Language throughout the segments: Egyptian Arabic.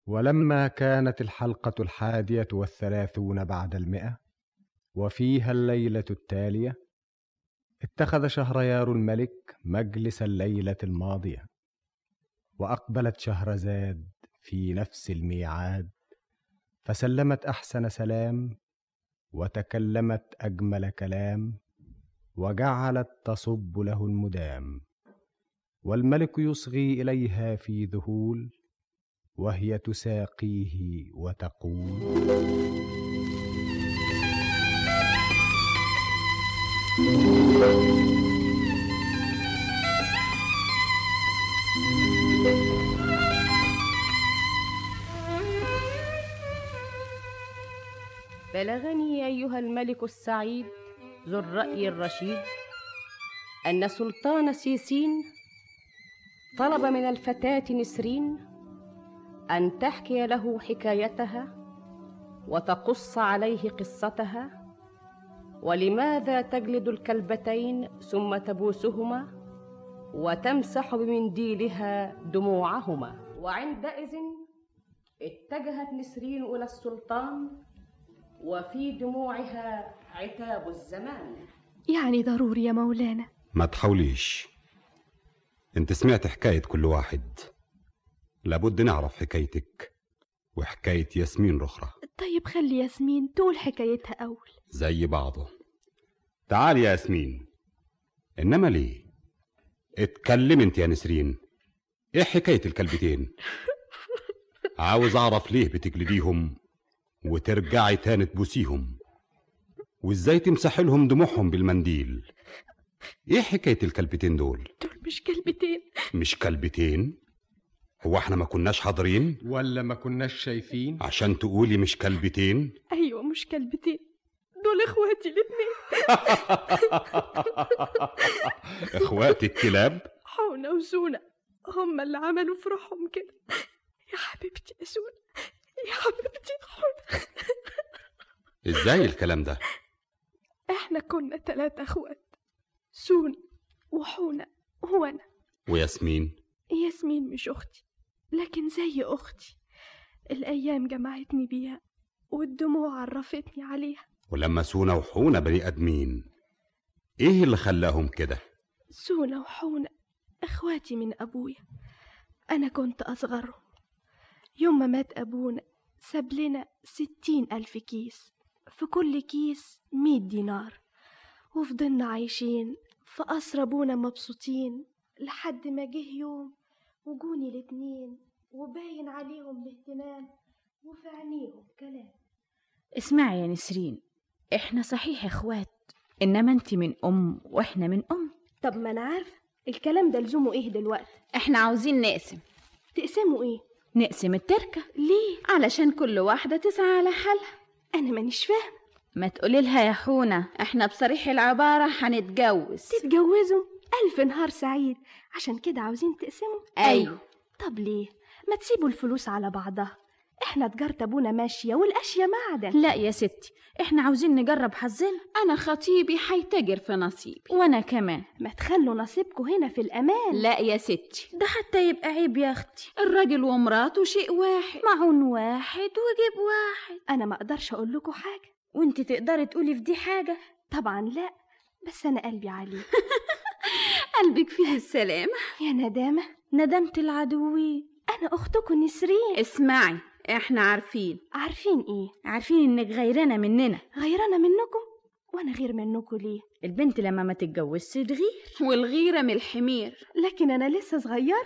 ولما كانت الحلقة الحادية والثلاثون بعد المئة وفيها الليلة التالية اتخذ شهريار الملك مجلس الليلة الماضية وأقبلت شهرزاد في نفس الميعاد فسلمت أحسن سلام وتكلمت أجمل كلام وجعلت تصب له المدام والملك يصغي إليها في ذهول وهي تساقيه وتقول بلغني أيها الملك السعيد ذو الرأي الرشيد أن سلطان سيسين طلب من الفتاة نسرين أن تحكي له حكايتها وتقص عليه قصتها ولماذا تجلد الكلبتين ثم تبوسهما وتمسح بمنديلها دموعهما وعندئذ اتجهت نسرين إلى السلطان وفي دموعها عتاب الزمان يعني ضروري يا مولانا ما تحاوليش انت سمعت حكاية كل واحد لابد نعرف حكايتك وحكاية ياسمين رخرة طيب خلي ياسمين تقول حكايتها أول زي بعضه تعال يا ياسمين إنما ليه اتكلم انت يا نسرين ايه حكاية الكلبتين عاوز اعرف ليه بتجلديهم وترجعي تاني تبوسيهم وازاي تمسحي لهم دموعهم بالمنديل ايه حكاية الكلبتين دول دول مش كلبتين مش كلبتين هو احنا ما كناش حاضرين ولا ما كناش شايفين عشان تقولي مش كلبتين أيوة مش كلبتين دول إخواتي الاتنين اخوات الكلاب حونة وسونة هم اللي عملوا في روحهم كده يا حبيبتي يا سونة يا حبيبتي حونة ازاي الكلام ده احنا كنا تلاتة اخوات سون وحونة وانا وياسمين ياسمين مش اختي لكن زي اختي الايام جمعتني بيها والدموع عرفتني عليها ولما سونا وحونا بني ادمين ايه اللي خلاهم كده سونة وحونة اخواتي من ابويا انا كنت اصغرهم يوم ما مات ابونا ساب لنا ستين الف كيس في كل كيس مية دينار وفضلنا عايشين في قصر ابونا مبسوطين لحد ما جه يوم وجوني الاتنين وباين عليهم الاهتمام وفي عينيهم كلام اسمعي يا نسرين احنا صحيح اخوات انما انت من ام واحنا من ام طب ما انا عارفه الكلام ده لزومه ايه دلوقتي احنا عاوزين نقسم تقسموا ايه نقسم التركة ليه علشان كل واحدة تسعى على حالها انا مانيش فاهمه ما تقولي لها يا حونة احنا بصريح العبارة هنتجوز تتجوزوا الف نهار سعيد عشان كده عاوزين تقسموا أيوه. طب ليه ما تسيبوا الفلوس على بعضها احنا تجارة ابونا ماشيه والاشياء معدن لا يا ستي احنا عاوزين نجرب حظنا أنا خطيبي حيتاجر في نصيبي وانا كمان ما تخلوا نصيبكم هنا في الامان لا يا ستي ده حتى يبقى عيب يا اختي الراجل ومراته شيء واحد معون واحد وجيب واحد انا ما اقدرش اقول لكم حاجه وانت تقدري تقولي في دي حاجة طبعا لا بس انا قلبي عليه قلبك فيه السلام يا ندامه ندمت العدوين انا اختكم نسرين اسمعي احنا عارفين عارفين ايه عارفين انك غيرانة مننا غيرانه منكم وانا غير منكم ليه البنت لما ما تتجوزش تغير والغيرة من الحمير لكن انا لسه صغيره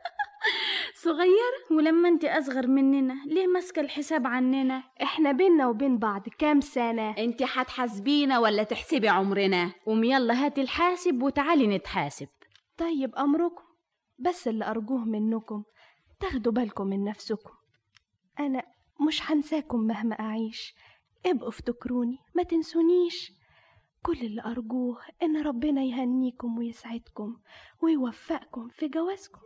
صغيرة ولما انت اصغر مننا ليه ماسكة الحساب عننا احنا بينا وبين بعض كام سنه انت هتحاسبينا ولا تحسبي عمرنا قوم يلا هاتي الحاسب وتعالي نتحاسب طيب امركم بس اللي ارجوه منكم تاخدوا بالكم من نفسكم انا مش هنساكم مهما اعيش ابقوا افتكروني ما تنسونيش كل اللي ارجوه ان ربنا يهنيكم ويسعدكم ويوفقكم في جوازكم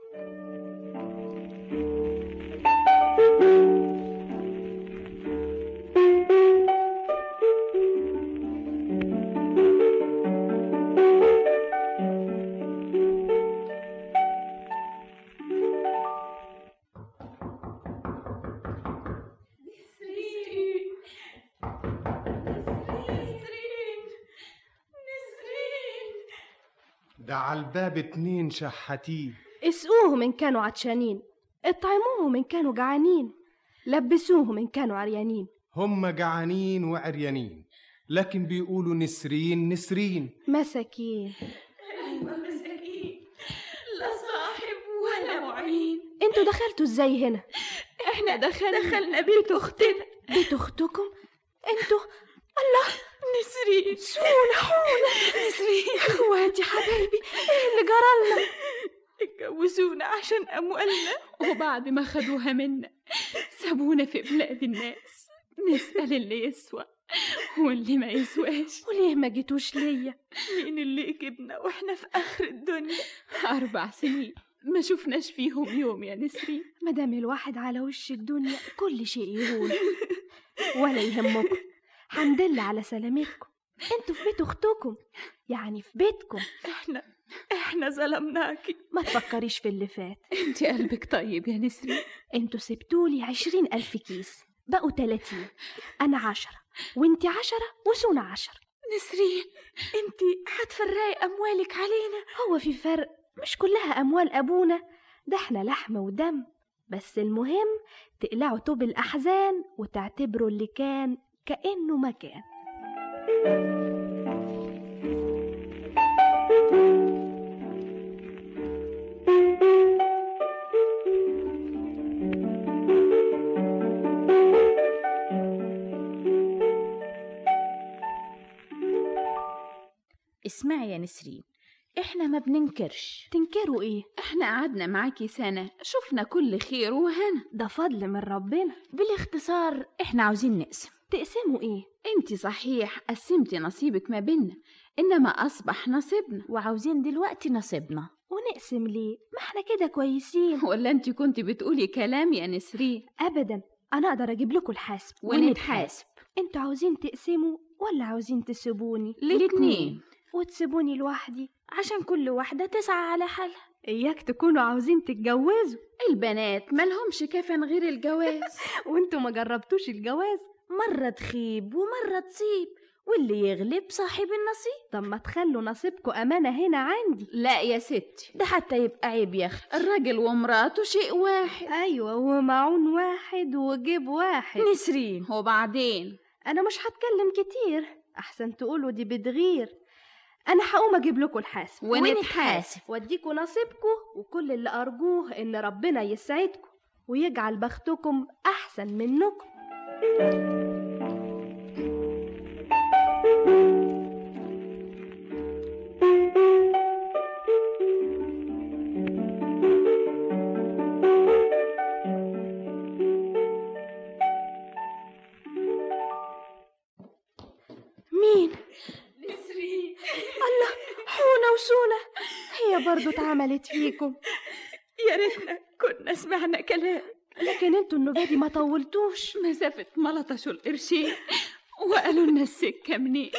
ده على الباب اتنين شحاتين اسقوهم إن كانوا عطشانين اطعموهم إن كانوا جعانين لبسوهم إن كانوا عريانين هم جعانين وعريانين لكن بيقولوا نسرين نسرين مساكين لا صاحب ولا معين انتوا دخلتوا ازاي هنا احنا دخلنا دخلنا بيت اختنا بيت اختكم انتوا نسرين سونا حونا نسرين اخواتي حبايبي ايه اللي جرالنا اتجوزونا عشان أموالنا وبعد ما خدوها منا سابونا في بلاد الناس نسأل اللي يسوى واللي ما يسواش وليه ما جيتوش ليا مين اللي يجيبنا واحنا في آخر الدنيا أربع سنين ما شفناش فيهم يوم يا نسرين مادام الواحد على وش الدنيا كل شيء يهون ولا يهمكم حمد لله على سلامتكم انتوا في بيت اختكم يعني في بيتكم احنا احنا ظلمناكي ما تفكريش في اللي فات انت قلبك طيب يا نسرين انتوا سبتولي عشرين ألف كيس بقوا تلاتين أنا عشرة وانتي عشرة وسونا عشرة نسرين انت هتفرقي أموالك علينا هو في فرق مش كلها أموال أبونا ده احنا لحم ودم بس المهم تقلعوا طوب الأحزان وتعتبروا اللي كان كأنه ما كان اسمعي يا نسرين احنا ما بننكرش تنكروا ايه احنا قعدنا معاكي سنة شفنا كل خير وهنا ده فضل من ربنا بالاختصار احنا عاوزين نقسم تقسموا ايه انت صحيح قسمتي نصيبك ما بينا انما اصبح نصيبنا وعاوزين دلوقتي نصيبنا ونقسم ليه ما احنا كده كويسين ولا انت كنت بتقولي كلام يا نسرين ابدا انا اقدر اجيب لكم الحاسب ونتحاسب انتوا عاوزين تقسموا ولا عاوزين تسيبوني الاتنين وتسيبوني لوحدي عشان كل واحدة تسعى على حالها اياك تكونوا عاوزين تتجوزوا البنات ملهمش كفن غير الجواز وانتوا ما جربتوش الجواز مرة تخيب ومرة تصيب واللي يغلب صاحب النصيب طب ما تخلوا نصيبكم امانه هنا عندي لا يا ستي ده حتى يبقى عيب يا اختي الراجل ومراته شيء واحد ايوه ومعون واحد وجيب واحد نسرين وبعدين انا مش هتكلم كتير احسن تقولوا دي بتغير انا هقوم اجيب لكم الحاسب ونتحاسب واديكوا نصيبكم وكل اللي ارجوه ان ربنا يسعدكم ويجعل بختكم احسن منكم مين نسرين الله حونة وسونة هي برضو اتعملت فيكم يا ريتنا كنا سمعنا كلام لكن انتوا النوبة دي ما طولتوش مسافة ملطشوا القرشين وقالوا لنا السكة منين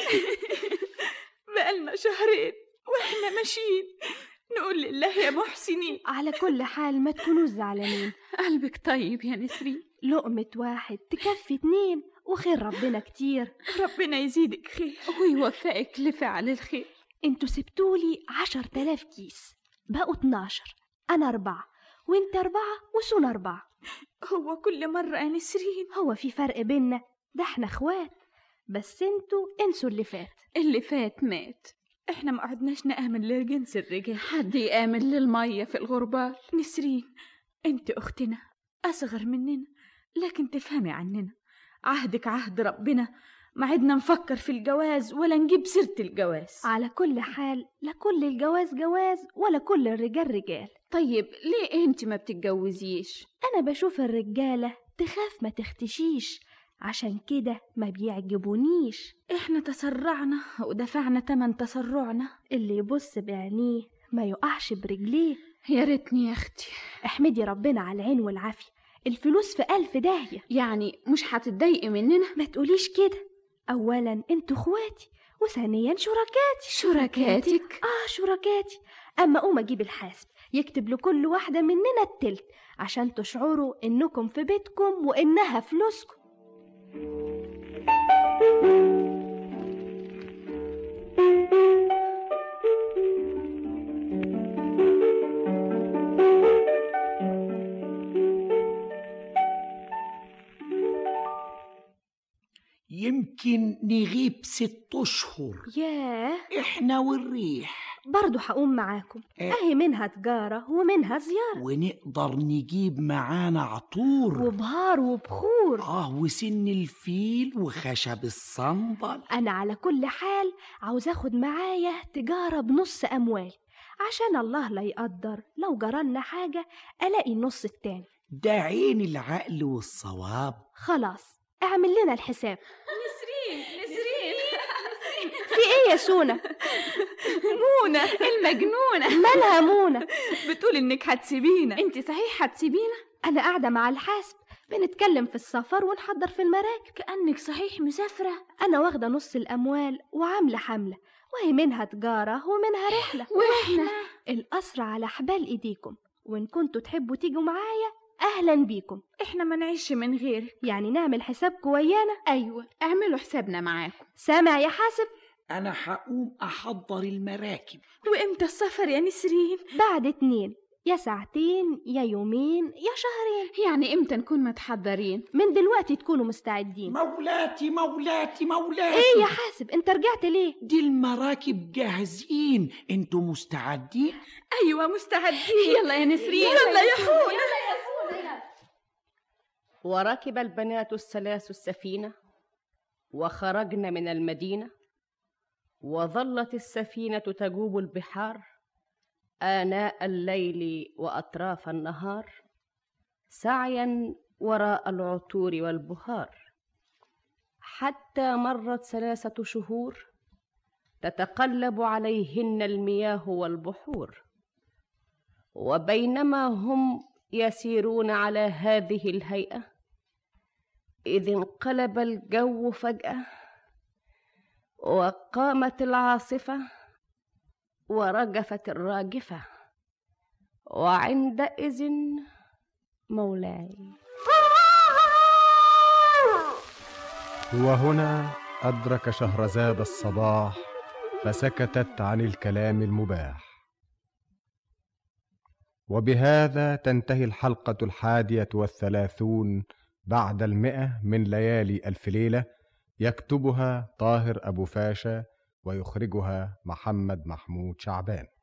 بقالنا شهرين واحنا ماشيين نقول لله يا محسنين على كل حال ما تكونوش زعلانين قلبك طيب يا نسرين لقمة واحد تكفي اتنين وخير ربنا كتير ربنا يزيدك خير ويوفقك لفعل الخير انتوا سبتولي عشر تلاف كيس بقوا اتناشر انا اربعة وانت اربعة وسون اربعة هو كل مرة يا نسرين هو في فرق بينا ده احنا اخوات بس انتوا انسوا اللي فات اللي فات مات احنا ما قعدناش نآمن لجنس الرجال حد يآمن للمية في الغربال نسرين انت اختنا اصغر مننا لكن تفهمي عننا عهدك عهد ربنا ما عدنا نفكر في الجواز ولا نجيب سيرة الجواز على كل حال لا كل الجواز جواز ولا كل الرجال رجال طيب ليه انت ما بتتجوزيش انا بشوف الرجالة تخاف ما تختشيش عشان كده ما بيعجبونيش احنا تسرعنا ودفعنا تمن تسرعنا اللي يبص بعينيه ما يقعش برجليه يا ريتني يا اختي احمدي ربنا على العين والعافية الفلوس في ألف داهية يعني مش هتتضايقي مننا ما تقوليش كده أولا انتوا اخواتي وثانيا شركاتي شركاتك اه شركاتي اما قوم اجيب الحاسب يكتب لكل واحدة مننا التلت عشان تشعروا انكم في بيتكم وانها فلوسكم يمكن نغيب ست اشهر ياه احنا والريح برضو هقوم معاكم إيه. اهي منها تجارة ومنها زيارة ونقدر نجيب معانا عطور وبهار وبخور اه وسن الفيل وخشب الصندل أنا على كل حال عاوز أخد معايا تجارة بنص أموال عشان الله لا يقدر لو جرالنا حاجة ألاقي النص التاني ده عين العقل والصواب خلاص اعمل لنا الحساب نسرين نسرين في ايه يا سونا منى المجنونة مالها منى بتقول انك هتسيبينا انت صحيح هتسيبينا انا قاعده مع الحاسب بنتكلم في السفر ونحضر في المراكب كأنك صحيح مسافرة انا واخده نص الاموال وعامله حمله وهي منها تجاره ومنها رحله واحنا القصر على حبال ايديكم وان كنتوا تحبوا تيجوا معايا اهلا بيكم احنا ما نعيش من غيرك يعني نعمل حسابكم ويانا ايوه اعملوا حسابنا معاكم سامع يا حاسب انا هقوم احضر المراكب وامتى السفر يا نسرين بعد اتنين يا ساعتين يا يومين يا شهرين يعني امتى نكون متحضرين من دلوقتي تكونوا مستعدين مولاتي مولاتي مولاتي ايه يا حاسب انت رجعت ليه دي المراكب جاهزين انتوا مستعدين ايوه مستعدين يلا يا نسرين يلا يا حونا وركب البنات الثلاث السفينة وخرجن من المدينة وظلت السفينة تجوب البحار آناء الليل وأطراف النهار سعيا وراء العطور والبهار حتى مرت ثلاثة شهور تتقلب عليهن المياه والبحور وبينما هم يسيرون على هذه الهيئة إذ انقلب الجو فجأة وقامت العاصفة ورجفت الراجفة وعندئذ مولاي وهنا أدرك شهرزاد الصباح فسكتت عن الكلام المباح وبهذا تنتهي الحلقة الحادية والثلاثون بعد المئة من ليالي ألف ليلة يكتبها طاهر أبو فاشا ويخرجها محمد محمود شعبان